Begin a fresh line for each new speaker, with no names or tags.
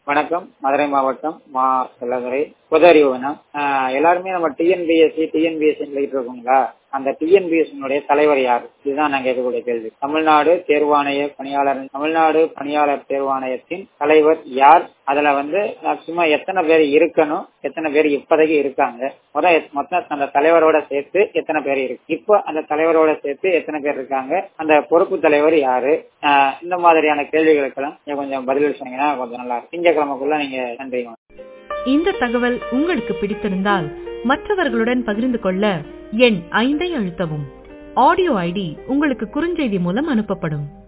வணக்கம் மதுரை மாவட்டம் மா செல்லதுரை பொதறிவுனம் எல்லாருமே நம்ம டிஎன்பிஎஸ்சி டிஎன்பிஎஸ்சி எழுதிட்டு இருக்கோங்களா அந்த டிஎன்பிஎஸ்சினுடைய தலைவர் யார் இதுதான் நான் கேட்கக்கூடிய கேள்வி தமிழ்நாடு தேர்வாணைய பணியாளர் தமிழ்நாடு பணியாளர் தேர்வாணையத்தின் தலைவர் யார் அதுல வந்து மேக்சிமம் எத்தனை பேர் இருக்கணும் எத்தனை பேர் இப்போதைக்கு இருக்காங்க மொத்தம் மொத்தம் அந்த தலைவரோட சேர்த்து எத்தனை பேர் இருக்கு இப்போ அந்த தலைவரோட சேர்த்து எத்தனை பேர் இருக்காங்க அந்த பொறுப்பு தலைவர் யாரு இந்த மாதிரியான கேள்விகளுக்கெல்லாம் நீங்க கொஞ்சம் பதில் சொன்னீங்கன்னா கொஞ்சம் நல்லா இருக்கும் திங்கக்கிழமைக்குள்ள நீங்க நன்றி
இந்த தகவல் உங்களுக்கு பிடித்திருந்தால் மற்றவர்களுடன் பகிர்ந்து கொள்ள எண் ஐந்தை அழுத்தவும் ஆடியோ ஐடி உங்களுக்கு குறுஞ்செய்தி மூலம் அனுப்பப்படும்